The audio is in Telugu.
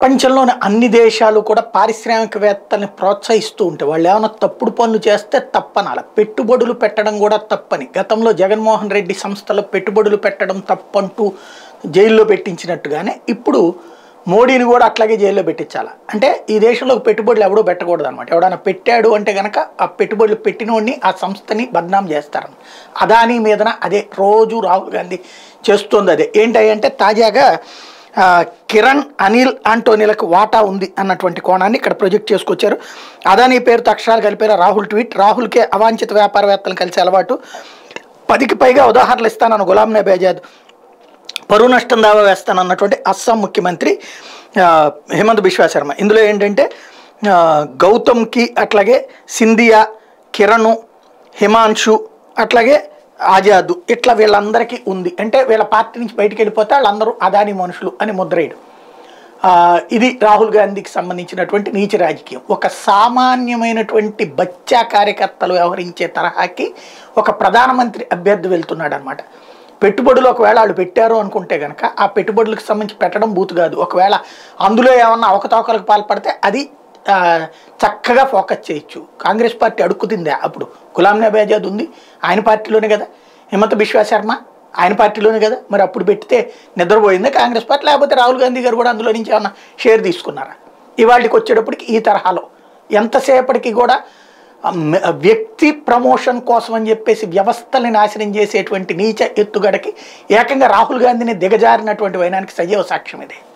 ప్రపంచంలోని అన్ని దేశాలు కూడా పారిశ్రామికవేత్తల్ని ప్రోత్సహిస్తూ ఉంటాయి వాళ్ళు ఏమైనా తప్పుడు పనులు చేస్తే తప్పనాల పెట్టుబడులు పెట్టడం కూడా తప్పని గతంలో జగన్మోహన్ రెడ్డి సంస్థలో పెట్టుబడులు పెట్టడం తప్పంటూ జైల్లో పెట్టించినట్టుగానే ఇప్పుడు మోడీని కూడా అట్లాగే జైల్లో పెట్టించాలి అంటే ఈ దేశంలో పెట్టుబడులు ఎవడో పెట్టకూడదు అనమాట ఎవడైనా పెట్టాడు అంటే కనుక ఆ పెట్టుబడులు పెట్టినోడిని ఆ సంస్థని బద్నాం చేస్తారు అదానీ మీదన అదే రోజు రాహుల్ గాంధీ చేస్తుంది అదే ఏంటి అంటే తాజాగా ఆ, కిరణ్ అనిల్ ఆంటోనీలకు వాటా ఉంది అన్నటువంటి కోణాన్ని ఇక్కడ ప్రొజెక్ట్ చేసుకొచ్చారు అదానీ పేరుతో అక్షరాలు కలిపారు రాహుల్ ట్వీట్ రాహుల్కే అవాంఛిత వ్యాపారవేత్తలను కలిసే అలవాటు పదికి పైగా ఉదాహరణలు ఇస్తానన్న గులాం నబీ ఆజాద్ పరువు నష్టం దావా వేస్తానన్నటువంటి అస్సాం ముఖ్యమంత్రి ఆ, హేమంత్ బిశ్వా శర్మ ఇందులో ఏంటంటే ఆ, గౌతమ్కి అట్లాగే సింధియా కిరణ్ హిమాంశు అట్లాగే ఆజాద్ ఇట్లా వీళ్ళందరికీ ఉంది అంటే వీళ్ళ పార్టీ నుంచి బయటికి వెళ్ళిపోతే వాళ్ళందరూ అదాని మనుషులు అని ముద్రేయడం ఆ, ఇది రాహుల్ గాంధీకి సంబంధించినటువంటి నీచ రాజకీయం ఒక సామాన్యమైనటువంటి బచ్చా కార్యకర్తలు వ్యవహరించే తరహాకి ఒక ప్రధానమంత్రి అభ్యర్థి వెళ్తున్నాడు అనమాట పెట్టుబడులు ఒకవేళ వాళ్ళు పెట్టారు అనుకుంటే కనుక ఆ పెట్టుబడులకు సంబంధించి పెట్టడం బూతు కాదు ఒకవేళ అందులో ఏమన్నా అవకతవకలకు పాల్పడితే అది ఆ, చక్కగా ఫోకస్ చేయొచ్చు కాంగ్రెస్ పార్టీ అడుక్కుతిందే అప్పుడు గులాం నబీ ఆజాద్ ఉంది ఆయన పార్టీలోనే కదా హిమంత బిశ్వా శర్మ ఆయన పార్టీలోనే కదా మరి అప్పుడు పెడితే నిద్రపోయిందే కాంగ్రెస్ పార్టీ లేకపోతే రాహుల్ గాంధీ గారు కూడా అందులో నుంచి ఏమన్నా షేర్ తీసుకున్నారా ఇవాళకి వచ్చేటప్పటికి ఈ తరహాలో ఎంతసేపటికి కూడా ఆ, మ- వ్యక్తి ప్రమోషన్ కోసం అని చెప్పేసి వ్యవస్థల్ని నాశనం చేసేటువంటి నీచ ఎత్తుగడకి ఏకంగా రాహుల్ గాంధీని దిగజారినటువంటి వైనానికి సజీవ సాక్ష్యం ఇది